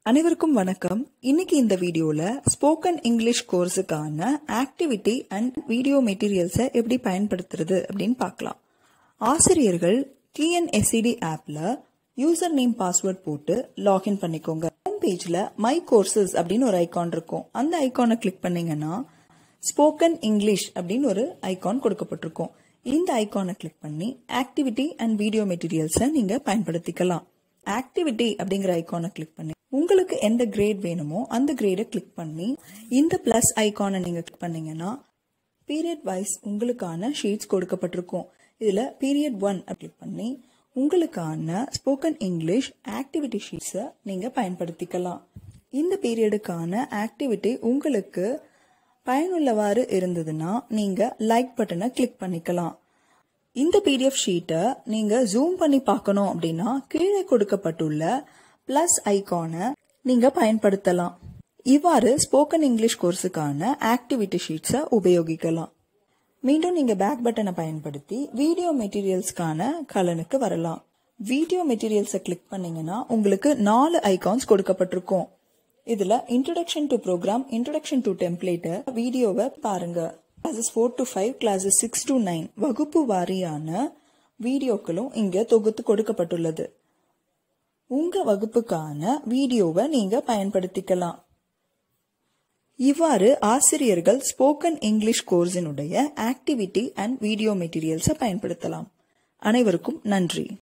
அனைவருக்கும் வணக்கம் இன்னைக்கு இந்த வீடியோல ஸ்போக்கன் இங்கிலீஷ் கோர்ஸுக்கான ஆக்டிவிட்டி அண்ட் வீடியோ மெட்டீரியல்ஸை எப்படி பயன்படுத்துறது அப்படின்னு பார்க்கலாம் ஆசிரியர்கள் டிஎன்எஸ்சிடி ஆப்ல யூசர் நேம் பாஸ்வேர்ட் போட்டு லாகின் பண்ணிக்கோங்க ஹோம் பேஜ்ல மை கோர்சஸ் அப்படின்னு ஒரு ஐகான் இருக்கும் அந்த ஐகானை கிளிக் பண்ணீங்கன்னா ஸ்போக்கன் இங்கிலீஷ் அப்படின்னு ஒரு ஐகான் கொடுக்கப்பட்டிருக்கும் இந்த ஐகானை கிளிக் பண்ணி ஆக்டிவிட்டி அண்ட் வீடியோ மெட்டீரியல்ஸை நீங்க பயன்படுத்திக்கலாம் ஆக்டிவிட்டி அப்படிங்கிற ஐகானை கிளிக் பண்ணி உங்களுக்கு எந்த கிரேட் வேணுமோ அந்த கிரேடை கிளிக் பண்ணி இந்த பிளஸ் ஐகானை நீங்க கிளிக் பண்ணீங்கன்னா பீரியட் வைஸ் உங்களுக்கான ஷீட்ஸ் கொடுக்கப்பட்டிருக்கும் இதுல பீரியட் ஒன் கிளிக் பண்ணி உங்களுக்கான ஸ்போக்கன் இங்கிலீஷ் ஆக்டிவிட்டி ஷீட்ஸை நீங்க பயன்படுத்திக்கலாம் இந்த பீரியடுக்கான ஆக்டிவிட்டி உங்களுக்கு பயனுள்ளவாறு இருந்ததுன்னா நீங்க லைக் பட்டனை கிளிக் பண்ணிக்கலாம் இந்த பிடிஎஃப் ஷீட்டை நீங்க ஜூம் பண்ணி பார்க்கணும் அப்படின்னா கீழே கொடுக்கப்பட்டுள்ள பிளஸ் ஐகானை நீங்க பயன்படுத்தலாம் இவ்வாறு ஸ்போக்கன் இங்கிலீஷ் கோர்ஸுக்கான ஆக்டிவிட்டி ஷீட்ஸை உபயோகிக்கலாம் மீண்டும் நீங்க பேக் பட்டனை பயன்படுத்தி வீடியோ மெட்டீரியல்ஸ்க்கான கலனுக்கு வரலாம் வீடியோ மெட்டீரியல்ஸை கிளிக் பண்ணீங்கன்னா உங்களுக்கு நாலு ஐகான்ஸ் கொடுக்கப்பட்டிருக்கும் இதுல introduction to program introduction to template வீடியோவை பாருங்க classes four to five classes six to nine வகுப்பு வாரியான வீடியோக்களும் இங்க தொகுத்து கொடுக்கப்பட்டுள்ளது உங்க வகுப்புக்கான வீடியோவை நீங்க பயன்படுத்திக்கலாம் இவ்வாறு ஆசிரியர்கள் ஸ்போக்கன் இங்கிலீஷ் கோர்ஸினுடைய ஆக்டிவிட்டி அண்ட் வீடியோ மெட்டீரியல்ஸை பயன்படுத்தலாம் அனைவருக்கும் நன்றி